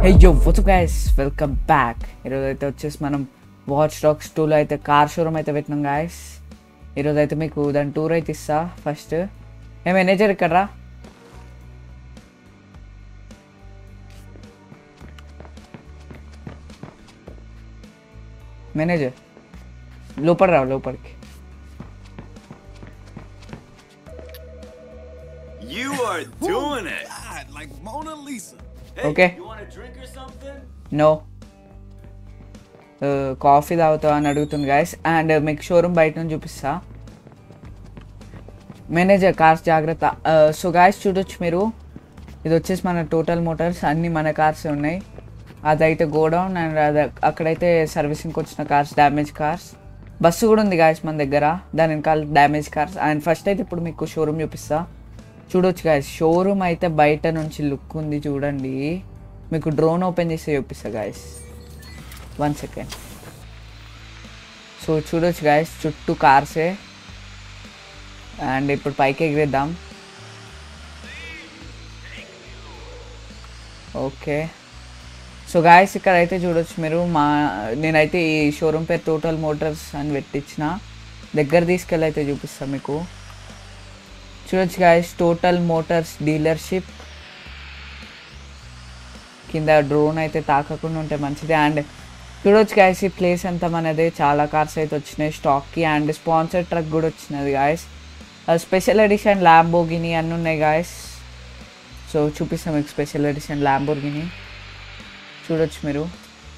హే యో watts guys welcome back ఈరోజు అయితే వచ్చేసి మనం వాచ్ డాగ్స్ టూలో అయితే కార్ షోరూమ్ అయితే పెట్టినాం గాయస్ ఈరోజు అయితే మీకు దాని టూర్ అయితే ఇస్తా ఫస్ట్ ఏ మేనేజర్ ఇక్కడ రా మేనేజర్ లోపల రా లోపలికి You are doing it. God, like Mona Lisa. Hey, Okay. You want a drink or something? No coffee తాగుతావా అని అడుగుతుంది గాయస్ అండ్ మీకు షోరూమ్ బయట నుంచి చూపిస్తా మేనేజర్ కార్స్ జాగ్రత్త సో గాయస్ చూడొచ్చు మీరు ఇది వచ్చేసి మన టోటల్ మోటార్స్ అన్నీ మన కార్స్ ఉన్నాయి అదైతే గోడౌన్ అండ్ అది అక్కడైతే సర్వీసింగ్కి వచ్చిన కార్స్ డ్యామేజ్ కార్స్ బస్సు కూడా ఉంది గాయస్ మన దగ్గర దాని వెనకాల డ్యామేజ్ కార్స్ అండ్ ఫస్ట్ అయితే ఇప్పుడు మీకు షోరూమ్ చూపిస్తా చూడొచ్చు గాయస్ షోరూమ్ అయితే బయట నుంచి లుక్ ఉంది చూడండి మీకు డ్రోన్ ఓపెన్ చేసి చూపిస్తా గాయస్ వన్ సెకండ్ సో చూడొచ్చు గాయస్ చుట్టూ కార్సే అండ్ ఇప్పుడు పైకి ఎగిరేద్దాం ఓకే సో గాయస్ ఇక్కడ అయితే చూడొచ్చు మీరు మా నేనైతే ఈ షోరూమ్ పేరు టోటల్ మోటార్స్ అని పెట్టించిన దగ్గర తీసుకెళ్ళి అయితే చూపిస్తాను మీకు చూడొచ్చు గాయస్ టోటల్ మోటార్స్ డీలర్షిప్ కింద డ్రోన్ అయితే తాకకుండా ఉంటే మంచిది అండ్ చూడొచ్చు గాయస్ ఈ ప్లేస్ అంతా మనది చాలా కార్స్ అయితే వచ్చినాయి స్టాక్కి అండ్ స్పాన్సర్ ట్రక్ కూడా వచ్చినది గాయస్ స్పెషల్ ఎడిషన్ ల్యాంబోగిని అన్నీ ఉన్నాయి గాయస్ సో చూపిస్తాం మీకు స్పెషల్ ఎడిషన్ ల్యాంబోగిని చూడొచ్చు మీరు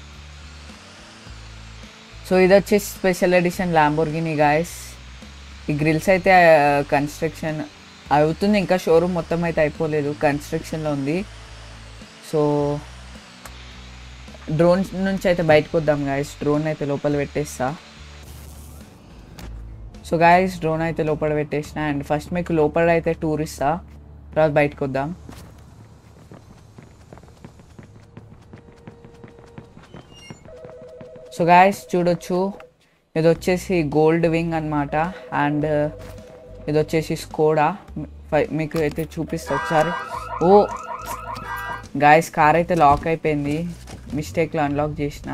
సో ఇది వచ్చేసి స్పెషల్ ఎడిషన్ ల్యాంబోర్గిని గాయస్ ఈ గ్రిల్స్ అయితే కన్స్ట్రక్షన్ అవుతుంది ఇంకా షోరూమ్ మొత్తం అయితే అయిపోలేదు కన్స్ట్రక్షన్లో ఉంది సో డ్రోన్ నుంచి అయితే బయటకు వద్దాం గాయస్ డ్రోన్ అయితే లోపల పెట్టేస్తా సో గాయస్ డ్రోన్ అయితే లోపల పెట్టేసిన అండ్ ఫస్ట్ మీకు లోపల అయితే టూర్ ఇస్తా తర్వాత బయటకు వద్దాం సో గాయస్ చూడొచ్చు ఇది వచ్చేసి గోల్డ్ వింగ్ అనమాట అండ్ ఇది వచ్చేసి స్కోడా ఫై- మీకు అయితే చూపిస్తా ఒకసారి ఓ గాయస్ కార్ అయితే లాక్ అయిపోయింది మిస్టేక్లో అన్లాక్ చేసిన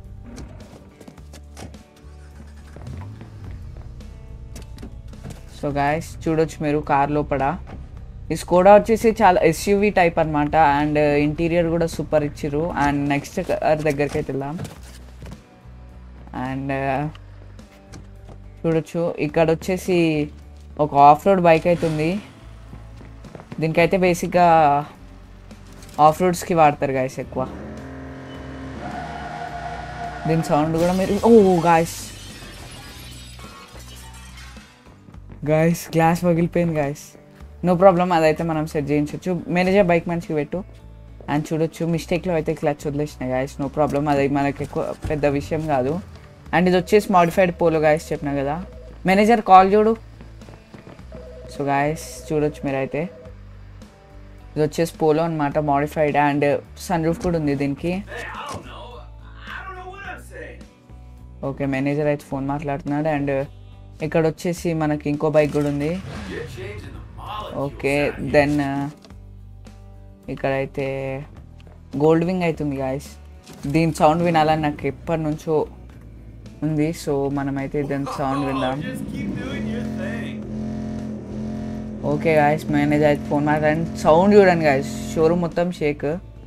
సో గాయస్ చూడొచ్చు మీరు కార్ లోపల ఈ స్కోడా వచ్చేసి చాలా ఎస్యూవి టైప్ అనమాట అండ్ ఇంటీరియర్ కూడా సూపర్ ఇచ్చిర్రు అండ్ నెక్స్ట్ కార్ దగ్గరికి అయితే వెళ్దాం అండ్ చూడొచ్చు ఇక్కడ వచ్చేసి ఒక ఆఫ్ రోడ్ బైక్ అయితే ఉంది దీనికైతే బేసిక్గా ఆఫ్ రోడ్స్కి వాడతారు గాయస్ ఎక్కువ దీని సౌండ్ కూడా మీరు ఓ గాయస్ గాయస్ గ్లాస్ పగిలిపోయింది గాయస్ నో ప్రాబ్లం అదైతే మనం సెట్ చేయించవచ్చు మేనేజర్ బైక్ మంచిగా పెట్టు అండ్ చూడొచ్చు మిస్టేక్లో అయితే క్లచ్ వదిలేసినాయి గాయస్ నో ప్రాబ్లం అది మనకి ఎక్కువ పెద్ద విషయం కాదు అండ్ ఇది వచ్చేసి మాడిఫైడ్ పోలో గాయస్ చెప్పినా కదా మేనేజర్ కాల్ చూడు సో గాయస్ చూడొచ్చు మీరైతే ఇది వచ్చేసి పోలో అనమాట మాడిఫైడ్ అండ్ సన్ రూఫ్ కూడా ఉంది దీనికి Hey, I don't know. I don't know what I'm saying. Okay manager అయితే ఫోన్ మాట్లాడుతున్నాడు అండ్ ఇక్కడ వచ్చేసి మనకి ఇంకో బైక్ కూడా ఉంది You're changing the molecules. Okay out here. Then ఇక్కడైతే గోల్డ్ వింగ్ అవుతుంది గాయస్ దీని సౌండ్ వినాలని నాకు ఎప్పటి నుంచో ఉంది సో మనమైతే దాని సౌండ్ విందాం Just keep doing your thing. Okay guys manager అయితే ఫోన్ మాట్లాడండి సౌండ్ చూడండి గాయస్ షోరూమ్ మొత్తం shake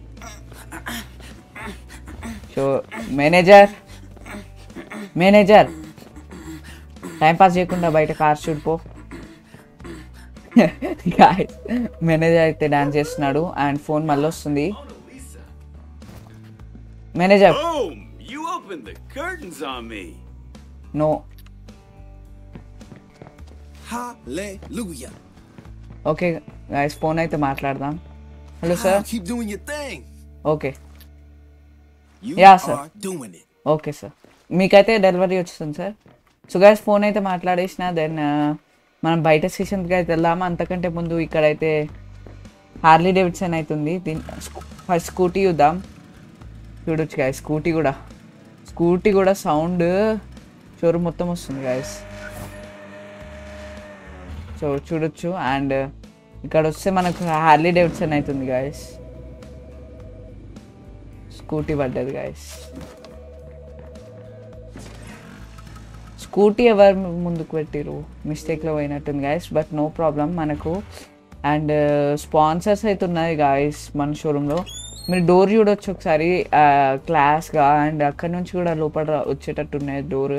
show manager manager time pass చేయకుండా బయట కార్ చూడిపో గాయస్ మేనేజర్ అయితే డాన్స్ చేస్తున్నాడు అండ్ ఫోన్ మళ్ళీ వస్తుంది Mona Lisa. Manager Boom! You opened the curtains on me. No Hallelujah. Okay guys phone అయితే మాట్లాడదాం hello sir Ah, keep doing your thing. Okay You Yeah, sir. are doing it. Okay sir మీకైతే delivery వస్తుంది sir so guys phone అయితే మాట్లాడేసిన then మనం బయట స్టేషన్కి అయితే వెళ్దామా అంతకంటే ముందు ఇక్కడైతే హార్లీ డేవిడ్సన్ అవుతుంది దీని ఫస్ట్ స్కూటీ చూద్దాం చూడొచ్చు గాయస్ స్కూటీ కూడా స్కూటీ కూడా సౌండ్ షోరూమ్ మొత్తం వస్తుంది గాయస్ సో చూడొచ్చు అండ్ ఇక్కడ వస్తే మనకు హార్లీ డేవిడ్సన్ అవుతుంది గాయస్ స్కూటీ పడ్డది గాయస్ స్కూటీ ఎవరు ముందుకు పెట్టిరు మిస్టేక్లో పోయినట్టుంది గాయస్ బట్ నో ప్రాబ్లం మనకు అండ్ స్పాన్సర్స్ అయితే ఉన్నాయి గాయస్ మన షోరూంలో మీరు డోర్ చూడొచ్చు ఒకసారి క్లాస్గా అండ్ అక్కడ నుంచి కూడా లోపల రా- వచ్చేటట్టు ఉన్నాయి డోర్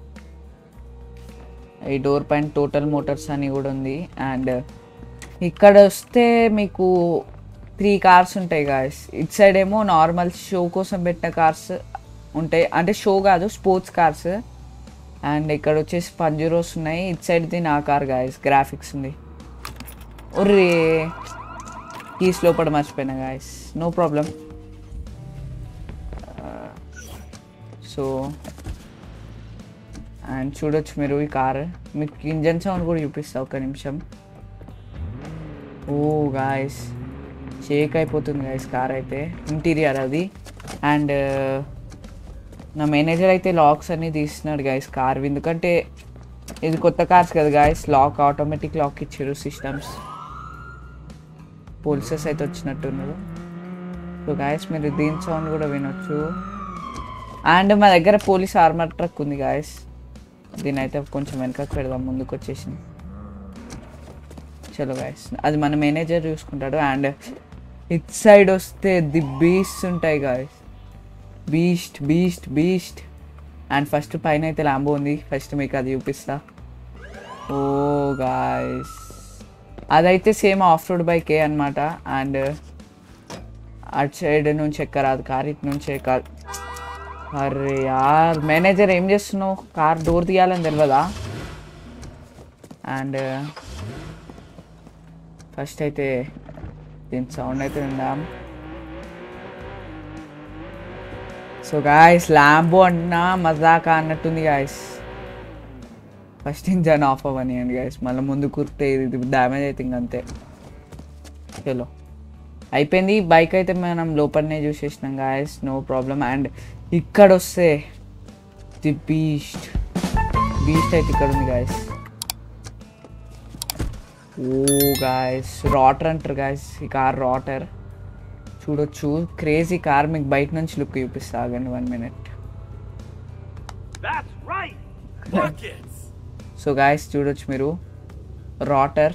ఈ డోర్ పైన టోటల్ మోటార్స్ అని కూడా ఉంది అండ్ ఇక్కడ వస్తే మీకు త్రీ కార్స్ ఉంటాయి గాయస్ ఇట్ సైడ్ ఏమో నార్మల్ షో కోసం పెట్టిన కార్స్ ఉంటాయి అంటే షో కాదు స్పోర్ట్స్ కార్స్ అండ్ ఇక్కడ వచ్చేసి పంజురోస్ ఉన్నాయి ఇట్ సైడ్ ది నా కార్ గాయస్ గ్రాఫిక్స్ ఉంది ఒర్రే కీస్ లోపల మర్చిపోయినా guys no problem so and చూడొచ్చు మీరు ఈ కార్ మీకు ఇంజన్ సౌండ్ కూడా చూపిస్తా ఒక నిమిషం ఓ గాయస్ షేక్ అయిపోతుంది గాయస్ కార్ అయితే ఇంటీరియర్ అది అండ్ నా మేనేజర్ అయితే లాక్స్ అన్ని తీస్తున్నాడు గాయస్ కార్ ఎందుకంటే ఇది కొత్త కార్స్ కదా గాయస్ లాక్ ఆటోమేటిక్ లాక్ ఇచ్చారు సిస్టమ్స్ పోలీసెస్ అయితే వచ్చినట్టున్నారు సో గాయస్ మీరు దీని సౌండ్ కూడా వినొచ్చు అండ్ మా దగ్గర పోలీస్ ఆర్మర్ ట్రక్ ఉంది గాయస్ దీని అయితే కొంచెం వెనకకు పెడదాం ముందుకు వచ్చేసింది చలో గాయస్ అది మన మేనేజర్ చూసుకుంటాడు అండ్ ఇట్ సైడ్ వస్తే ది బీస్ట్ ఉంటాయి guys beast beast beast and first పైన అయితే ల్యాంబో ఉంది ఫస్ట్ మీకు అది చూపిస్తా ఓ గాయస్ అదైతే సేమ్ ఆఫ్ రోడ్ బైకే అనమాట అండ్ అటు సైడ్ నుంచి ఎక్కరాదు కార్ ఇటు నుంచి ఎక్కాలి అరే యార్ మేనేజర్ ఏం చేస్తున్నావు కార్ డోర్ తీయాలని తెలియదా అండ్ ఫస్ట్ అయితే దీని సౌండ్ అయితే విందాం సో గాయస్ ల్యాంబో అంటున్నా మజాకా అన్నట్టుంది గాయస్ ఫస్ట్ ఇంజన్ ఆఫ్ అవ్వనియండి గాయస్ మళ్ళీ ముందు కురితే ఇది డ్యామేజ్ అయితే ఇంక అంతే చలో అయిపోయింది బైక్ అయితే మనం లోపలనే చూసేసినాం గాయస్ నో ప్రాబ్లం అండ్ ఇక్కడ వస్తే ది బీస్ట్ బీస్ట్ అయితే ఇక్కడ ఉంది గాయస్ ఓ గాయస్ రాటర్ అంటారు గాయస్ ఈ కార్ రాటర్ చూడొచ్చు క్రేజీ కార్ మీకు బయట నుంచి లుక్ చూపిస్తా ఆగండి one minute That's right. Buckets. So guys చూడొచ్చు మీరు రాటర్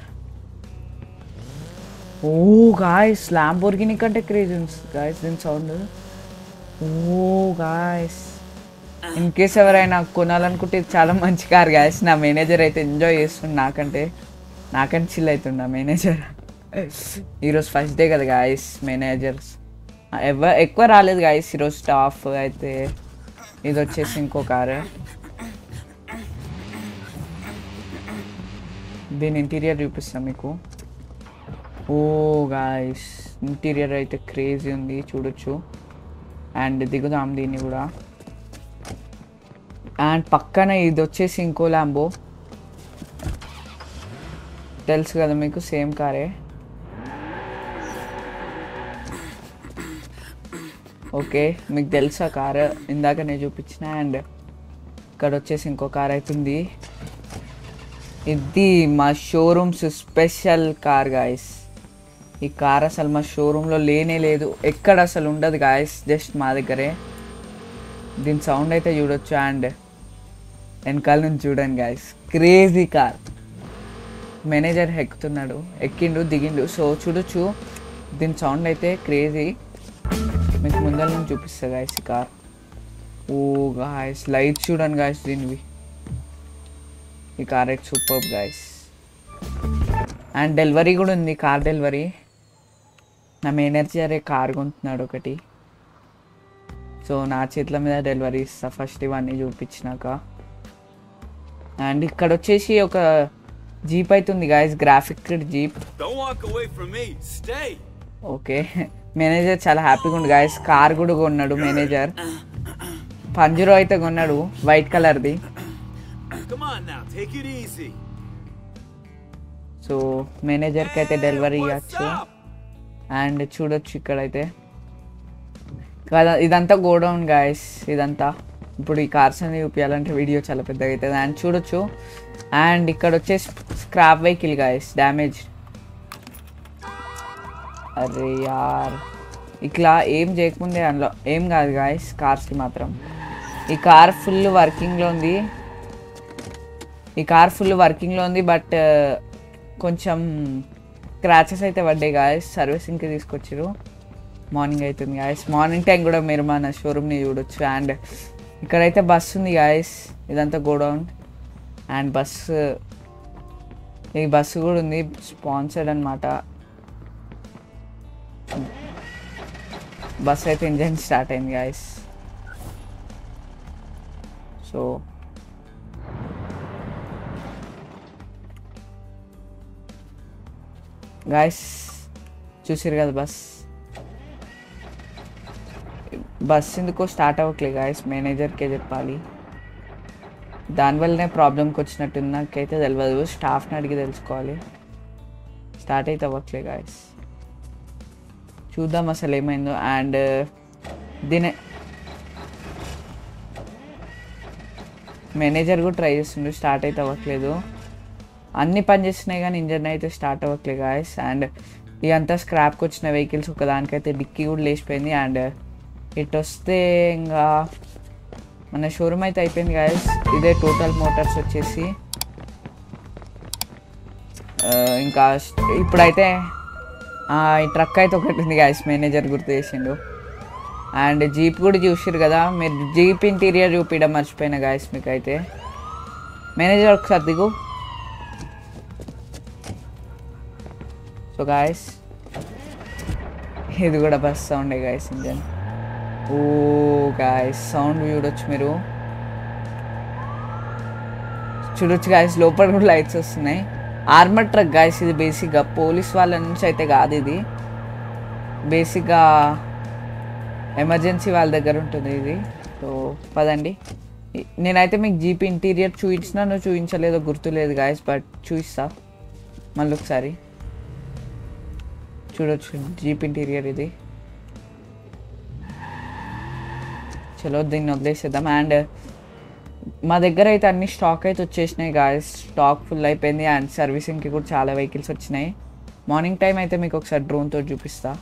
ఓ గాయస్ ల్యాంబోర్గిని కంటే క్రేజ్ ఉంది గాయస్ దీని సౌండ్ ఓ గాయస్ ఇన్ కేస్ ఎవరైనా కొనాలనుకుంటే ఇది చాలా మంచి కార్ గాయస్ నా మేనేజర్ అయితే ఎంజాయ్ చేస్తుండు నాకంటే నాకంటే చిల్ అవుతుండు నా మేనేజర్ ఈరోజు ఫస్ట్ డే కదా గాయస్ మేనేజర్స్ ఎవ ఎక్కువ రాలేదు గాయస్ ఈరోజు స్టాఫ్ అయితే ఇది వచ్చేసి ఇంకో కారు దీని ఇంటీరియర్ చూపిస్తాం మీకు ఓ గాయస్ ఇంటీరియర్ అయితే క్రేజీ ఉంది చూడొచ్చు అండ్ దిగుదాం దీన్ని కూడా అండ్ పక్కన ఇది వచ్చేసి ఇంకో ల్యాంబో తెలుసు కదా మీకు సేమ్ కారే ఓకే మీకు తెలుసా కార్ ఇందాక నేను చూపించిన అండ్ ఇక్కడ వచ్చేసి ఇంకో కార్ అవుతుంది ఇది మా షోరూమ్స్ స్పెషల్ కార్ గాయస్ ఈ కార్ అసలు మా షోరూంలో లేనే లేదు ఎక్కడ అసలు ఉండదు గాయస్ జస్ట్ మా దగ్గరే దీని సౌండ్ అయితే చూడొచ్చు అండ్ వెనకాల నుంచి చూడండి గాయస్ క్రేజీ కార్ మేనేజర్ ఎక్కుతున్నాడు ఎక్కిండు దిగిండు సో చూడొచ్చు దీని సౌండ్ అయితే క్రేజీ మీకు ముందర నుంచి చూపిస్తా గాయస్ ఈ కార్ ఓ గాయస్ లైట్స్ చూడండి గాయస్ దీనివి ఈ కార్ అయితే సూపర్ గాయస్ అండ్ డెలివరీ కూడా ఉంది కార్ డెలివరీ నా మేనేజరే కార్ కొంటున్నాడు ఒకటి సో నా చేతుల మీద డెలివరీ ఇస్తా ఫస్ట్ ఇవన్నీ చూపించినాక అండ్ ఇక్కడ వచ్చేసి ఒక జీప్ అయితే ఉంది guys graphic jeep Don't walk away from me. Stay. Okay manager చాలా హ్యాపీగా ఉంది గాయస్ కార్ కూడా కొన్నాడు మేనేజర్ పంజురో అయితే కొన్నాడు వైట్ కలర్ది Come on now, take it easy. So మేనేజర్కి అయితే డెలివరీ What's ఇవ్వచ్చు up? అండ్ చూడొచ్చు ఇక్కడైతే కదా ఇదంతా గోడౌన్ గాయస్ ఇదంతా ఇప్పుడు ఈ కార్స్ అన్ని చూపించాలంటే వీడియో చాలా పెద్దగా అవుతుంది అండ్ చూడొచ్చు అండ్ ఇక్కడ వచ్చేసి స్క్రాప్ వెహికల్ గాయస్ డ్యామేజ్ అరే యార్ ఇట్లా ఏం చేయకముందే అందులో ఏం కాదు గాయస్ కార్స్కి మాత్రం ఈ కార్ ఫుల్ వర్కింగ్లో ఉంది ఈ కార్ ఫుల్ వర్కింగ్లో ఉంది బట్ కొంచెం క్రాచెస్ అయితే పడ్డాయి గాయస్ సర్వీసింగ్కి తీసుకొచ్చారు మార్నింగ్ అవుతుంది గాయస్ మార్నింగ్ టైం కూడా మీరు మన షోరూమ్ని చూడొచ్చు అండ్ ఇక్కడైతే బస్ ఉంది గాయస్ ఇదంతా గోడౌన్ అండ్ బస్సు ఈ బస్సు కూడా ఉంది స్పాన్సర్డ్ అనమాట బస్ అయితే ఇంజన్ స్టార్ట్ అయింది గాయస్ సో గాయస్ చూసారు కదా బస్ బస్ ఎందుకో స్టార్ట్ అవ్వట్లేదు గాయస్ మేనేజర్కే చెప్పాలి దానివల్లనే ప్రాబ్లంకి వచ్చినట్టుంది నాకైతే తెలియదు స్టాఫ్ని అడిగి తెలుసుకోవాలి స్టార్ట్ అయితే అవ్వట్లేదు గాయస్ చూద్దాం అసలు ఏమైందో అండ్ దీని మేనేజర్ కూడా ట్రై చేస్తుండ్రు స్టార్ట్ అయితే అవ్వట్లేదు అన్ని పని చేస్తున్నాయి కానీ ఇంజన్ అయితే స్టార్ట్ అవ్వట్లేదు గాయస్ అండ్ ఇదంతా స్క్రాప్కి వచ్చిన వెహికల్స్ ఒకదానికైతే డిక్కీ కూడా లేచిపోయింది అండ్ ఇటు వస్తే ఇంకా మన షోరూమ్ అయితే అయిపోయింది గాయస్ ఇదే టోటల్ మోటార్స్ వచ్చేసి ఆ, ఇంకా ఇప్పుడైతే ఆ, ఈ ట్రక్ అయితే ఒకటి ఉంది గాయస్ మేనేజర్ గుర్తు చేసిండు అండ్ జీప్ కూడా చూసిరు కదా మీరు జీప్ ఇంటీరియర్ చూపించడం మర్చిపోయిన గాయస్ మీకు అయితే మేనేజర్ ఒకసారి దిగు సో గాయస్ ఇది కూడా బస్ సౌండే గాయస్ ఇంజన్ ఓ గాయస్ సౌండ్ చూడొచ్చు మీరు చూడొచ్చు గాయస్ లోపల కూడా లైట్స్ వస్తున్నాయి ఆర్మర్ ట్రక్ గాయస్ ఇది బేసిక్గా పోలీస్ వాళ్ళ నుంచి అయితే కాదు ఇది బేసిక్గా ఎమర్జెన్సీ వాళ్ళ దగ్గర ఉంటుంది ఇది సో పదండి ఇ- నేనైతే మీకు జీప్ ఇంటీరియర్ చూపించినా నువ్వు చూపించలేదో గుర్తులేదు గాయస్ బట్ చూపిస్తా మళ్ళీ ఒకసారి చూడొచ్చు జీప్ ఇంటీరియర్ ఇది చలో దీన్ని వదిలేసేద్దాం అండ్ మా దగ్గర అయితే అన్ని స్టాక్ అయితే వచ్చేసినాయి గాయస్ స్టాక్ ఫుల్ అయిపోయింది అండ్ సర్వీసింగ్కి కూడా చాలా వెహికల్స్ వచ్చినాయి మార్నింగ్ టైం అయితే మీకు ఒకసారి డ్రోన్తో చూపిస్తా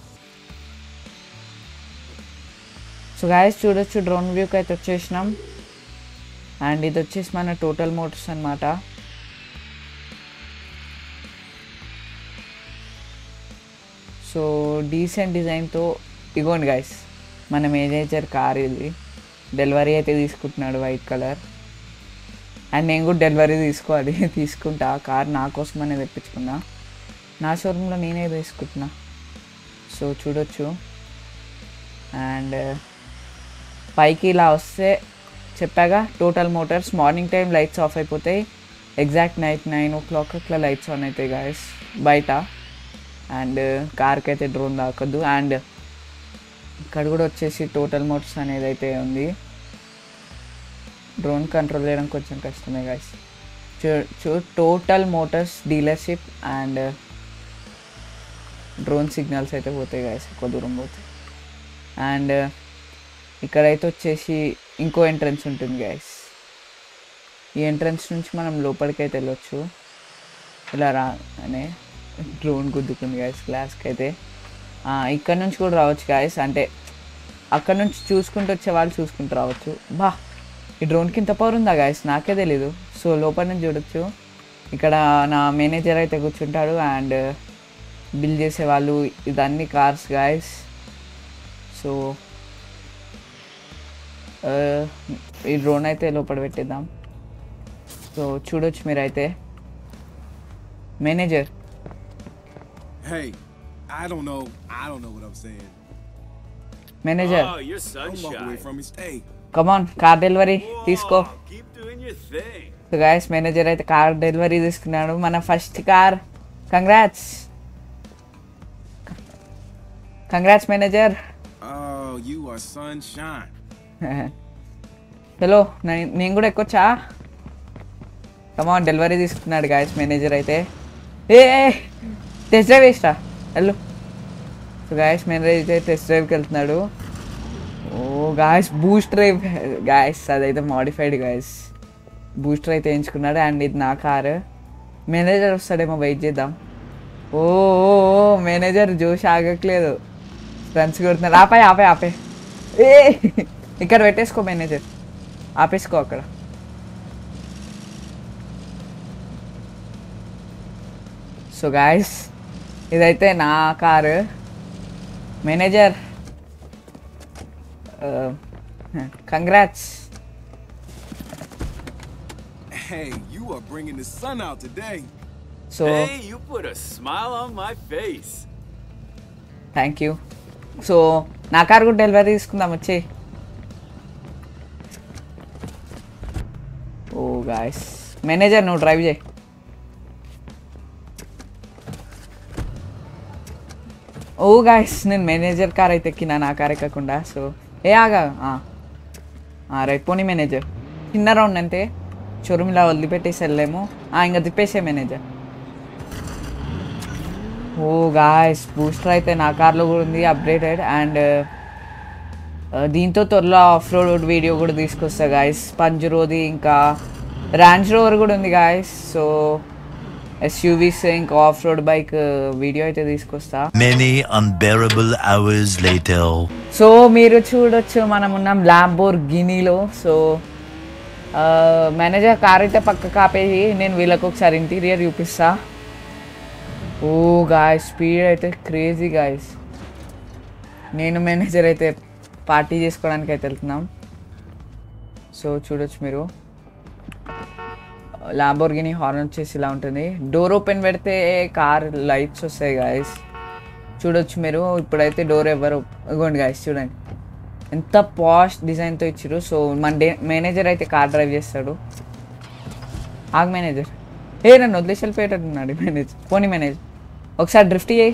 సో గాయస్ చూడొచ్చు డ్రోన్ వ్యూకి అయితే వచ్చేసినాం అండ్ ఇది వచ్చేసి మన టోటల్ మోటార్స్ అనమాట సో డీసెంట్ డిజైన్తో ఇగోండి గాయస్ మన మేనేజర్ కార్ ఇది డెలివరీ అయితే తీసుకుంటున్నాడు వైట్ కలర్ అండ్ నేను కూడా డెలివరీ తీసుకోవాలి తీసుకుంటా ఆ కార్ నా కోసమనే తెప్పించుకున్నా నా షోరూంలో నేనే తీసుకుంటున్నా సో చూడొచ్చు అండ్ పైకి ఇలా వస్తే చెప్పాగా Total Motors morning time lights off అయిపోతాయి exact night nine o'clock అట్లా లైట్స్ ఆన్ అవుతాయి గాయస్ బయట అండ్ కార్కి అయితే డ్రోన్ తాకొద్దు అండ్ ఇక్కడ కూడా వచ్చేసి టోటల్ మోటార్స్ అనేది అయితే ఉంది డ్రోన్ కంట్రోల్ చేయడం కొంచెం కష్టమే గాయస్ చూ చూ Total Motors dealership and drone signals అయితే పోతాయి గాయస్ ఎక్కువ దూరం పోతాయి అండ్ ఇక్కడైతే వచ్చేసి ఇంకో ఎంట్రన్స్ ఉంటుంది గాయస్ ఈ ఎంట్రన్స్ నుంచి మనం లోపలికి అయితే వెళ్ళొచ్చు ఇలా రా అనే డ్రోన్ గుద్దుకుంది గాయస్ గ్లాస్కి అయితే ఆ, ఇక్కడ నుంచి కూడా రావచ్చు గాయస్ అంటే అక్కడ నుంచి చూసుకుంటూ వచ్చే వాళ్ళు చూసుకుంటూ రావచ్చు బా ఈ డ్రోన్కి ఇంత పవర్ ఉందా గాయస్ నాకే తెలీదు సో లోపల నుంచి చూడొచ్చు ఇక్కడ నా మేనేజర్ అయితే కూర్చుంటాడు అండ్ బిల్ చేసే వాళ్ళు ఇదన్నీ కార్స్ గాయస్ సో ఆ, ఈ డ్రోన్ అయితే లోపల పెట్టేద్దాం సో చూడొచ్చు మీరైతే manager Hey, I don't know. I don't know what I'm saying. Manager Oh, you're Don't walk away sunshine. from me. Stay. Come on car delivery తీసుకో Whoa, keep doing your thing. సో guys manager అయితే car delivery తీసుకున్నాడు మన first car congrats congrats manager Oh, you are sunshine. Hello నేను కూడా ఎక్కొచ్చా come on delivery తీసుకున్నాడు guys manager అయితే ఏ టెస్ట్ డ్రైవ్ వేస్తా హలో సో గాయస్ మేనేజర్ అయితే టెస్ట్ డ్రైవ్కి వెళ్తున్నాడు ఓ గాయస్ బూస్ట్ డ్రైవ్ గాయస్ అదైతే మాడిఫైడ్ గాయస్ బూస్టర్ అయితే ఎంచుకున్నాడు అండ్ ఇది నా కారు మేనేజర్ వస్తాడేమో వెయిట్ చేద్దాం ఓ ఓ, ఓ, మేనేజర్ జోష్ ఆగట్లేదు ఫ్రెండ్స్ కొడుతున్నారు ఆపాయి ఆపాయి ఆపే ఏ ఇక్కడ పెట్టేసుకో మేనేజర్ ఆపేసుకో అక్కడ సో గాయస్ ఇదైతే నా car manager congrats Hey, you are bringing the sun out today. So Hey, you put a smile on my face. Thank you so నా కార్ కూడా డెలివరీ తీసుకుందాం వచ్చి ఓ గాయస్ మేనేజర్ నువ్వు డ్రైవ్ చేయి ఓ గాయస్ నేను మేనేజర్ కార్ అయితే ఎక్కినా నా కార్ ఎక్కకుండా సో ఏ ఆగా రైట్ పోనీ మేనేజర్ చిన్న రౌండ్ అంతే షోరూమ్ ఇలా వదిలిపెట్టేసి వెళ్ళలేము ఆ, ఇంకా తిప్పేసే మేనేజర్ ఓ గాయస్ బూస్టర్ అయితే నా కార్లో కూడా ఉంది అప్డేటెడ్ అండ్ దీంతో త్వరలో ఆఫ్ రోడ్ వీడియో కూడా తీసుకొస్తా గాయస్ పంజరోది ఇంకా ర్యాంజ్ రోవర్ కూడా ఉంది గాయస్ సో ఎస్యూవీస్ ఇంకా ఆఫ్ రోడ్ బైక్ వీడియో అయితే తీసుకొస్తా Many unbearable hours later. So మీరు చూడొచ్చు మనం ఉన్నాం ల్యాంబోర్ గినీలో సో మేనేజర్ కార్ అయితే పక్క కాపేసి నేను వీళ్ళకి ఒకసారి ఇంటీరియర్ చూపిస్తా ఓ గాయస్ స్పీడ్ అయితే క్రేజీ గాయస్ నేను మేనేజర్ అయితే పార్టీ చేసుకోవడానికి అయితే వెళ్తున్నాం సో చూడొచ్చు మీరు లాంబోర్గిని హార్న్ వచ్చేసి ఇలా ఉంటుంది డోర్ ఓపెన్ పెడితే కార్ లైట్స్ వస్తాయి గాయస్ చూడొచ్చు మీరు ఇప్పుడైతే డోర్ ఎవరు ఇగోండి గాయస్ చూడండి ఎంత పాష్ డిజైన్తో ఇచ్చారు సో మన డే మేనేజర్ అయితే కార్ డ్రైవ్ చేస్తాడు ఆగ్ మేనేజర్ ఏ నన్ను వదిలేసి వెళ్ళిపోయేటట్టున్నాడు మేనేజర్ పోనీ మేనేజర్ ఒకసారి డ్రిఫ్ట్ చేయి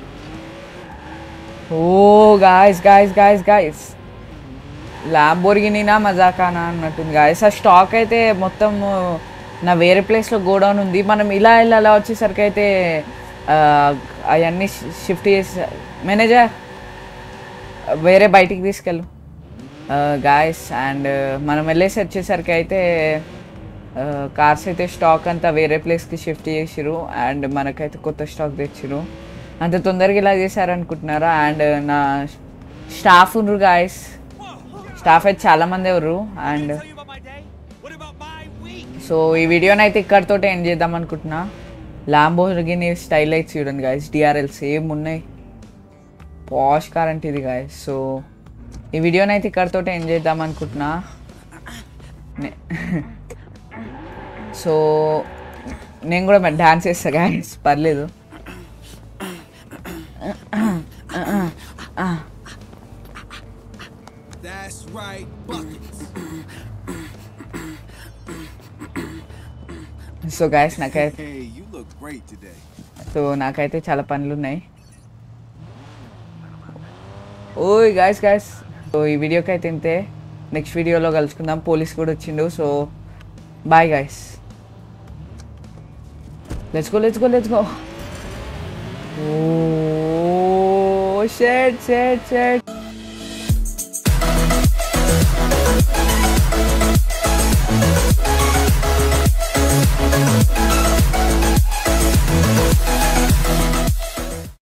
ఓ గాయస్ గాయస్ గాయస్ గాయస్ ల్యాంబోర్గినా మజాకానా అన్నట్టుంది గాయస్ ఆ స్టాక్ అయితే మొత్తం నా వేరే ప్లేస్లో గోడౌన్ ఉంది మనం ఇలా ఇలా అలా వచ్చేసరికి అయితే అవన్నీ షిఫ్ట్ చేసి మేనేజర్ వేరే బయటికి తీసుకెళ్ళు గాయస్ అండ్ మనం వెళ్ళేసి వచ్చేసరికి అయితే కార్స్ అయితే స్టాక్ అంతా వేరే ప్లేస్కి షిఫ్ట్ చేసిరు అండ్ మనకైతే కొత్త స్టాక్ తెచ్చిరు అంత తొందరగా ఇలా చేశారనుకుంటున్నారా అండ్ నా స్టాఫ్ ఉన్నారు గాయస్ స్టాఫ్ అయితే చాలా మంది ఎవరు and Tell you about my day? What about my week? So ఈ వీడియోని అయితే ఇక్కడితో ఎండ్ చేద్దాం అనుకుంటున్నా లాంబోర్గిని స్టైల్ అయితే చూడండి గాయస్ డిఆర్ఎల్ సేమ్ ఉన్నాయి పాష్ కార్ అంటే ఇది గాయస్ సో ఈ వీడియోని అయితే ఇక్కడితో ఎండ్ చేద్దాం అనుకుంటున్నా నే- సో నేను కూడా డాన్స్ చేస్తా గాయస్ పర్లేదు That's right, buckets. So guys నాకైతే Hey, you look great today. So నాకైతే చాలా పనులు ఉన్నాయి ఓయ్ గాయస్ గాయస్ సో ఈ వీడియోకి అయితే ఇంతే నెక్స్ట్ వీడియోలో కలుసుకుందాం పోలీస్ కూడా వచ్చిండు so bye guys let's go let's go let's go ఓ షెట్ షెట్ షెట్